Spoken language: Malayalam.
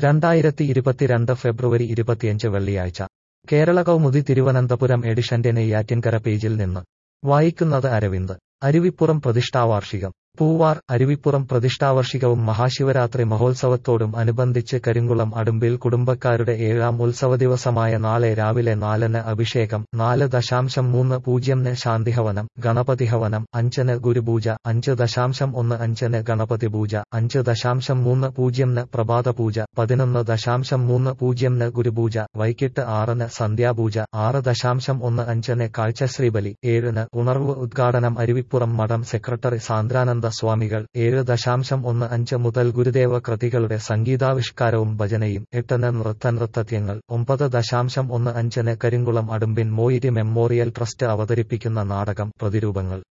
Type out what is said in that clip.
രണ്ടായിരത്തി ഇരുപത്തിരണ്ട് ഫെബ്രുവരി ഇരുപത്തിയഞ്ച് വെള്ളിയാഴ്ച കേരള കൗമുദി തിരുവനന്തപുരം എഡിഷന്റെ നെയ്യാറ്റിൻകര പേജിൽ നിന്ന് വായിക്കുന്നത് അരവിന്ദ് അരുവിപ്പുറം പ്രതിഷ്ഠാവാർഷികം പൂവാർ അരുവിപ്പുറം പ്രതിഷ്ഠാവാർഷികവും മഹാശിവരാത്രി മഹോത്സവത്തോടും അനുബന്ധിച്ച് കരിങ്കുളം അടുമ്പിൽ കുടുംബക്കാരുടെ ഏഴാം ഉത്സവദിവസമായ നാളെ രാവിലെ നാലിന് അഭിഷേകം നാല് ദശാംശം മൂന്ന് പൂജ്യംന് ശാന്തിഹവനം ഗണപതിഹവനം അഞ്ചിന് ഗുരുപൂജ അഞ്ച് ദശാംശം ഒന്ന് അഞ്ചിന് ഗണപതി പൂജ അഞ്ച് ദശാംശം മൂന്ന് പൂജ്യംന് പ്രഭാതപൂജ പതിനൊന്ന് ദശാംശം മൂന്ന് പൂജ്യംന് ഗുരുപൂജ വൈകിട്ട് ആറിന് സന്ധ്യാപൂജ ആറ് ദശാംശം ഒന്ന് അഞ്ചിന് കാഴ്ചശ്രീബലി ഏഴിന് ഉണർവ് ഉദ്ഘാടനം അരുവിപ്പുറം മഠം സെക്രട്ടറി സാന്ദ്രാനന്ദ സ്വാമികൾ ഏഴ് ദശാംശം ഒന്ന് അഞ്ച് മുതൽ ഗുരുദേവ കൃതികളുടെ സംഗീതാവിഷ്കാരവും ഭജനയും എട്ടിന് നൃത്തനൃത്തത്യങ്ങൾ ഒമ്പത് ദശാംശം ഒന്ന് അഞ്ചിന് കരിങ്കുളം അടുമ്പിൻ മോയിരി മെമ്മോറിയൽ ട്രസ്റ്റ് അവതരിപ്പിക്കുന്ന നാടകം പ്രതിരൂപങ്ങൾ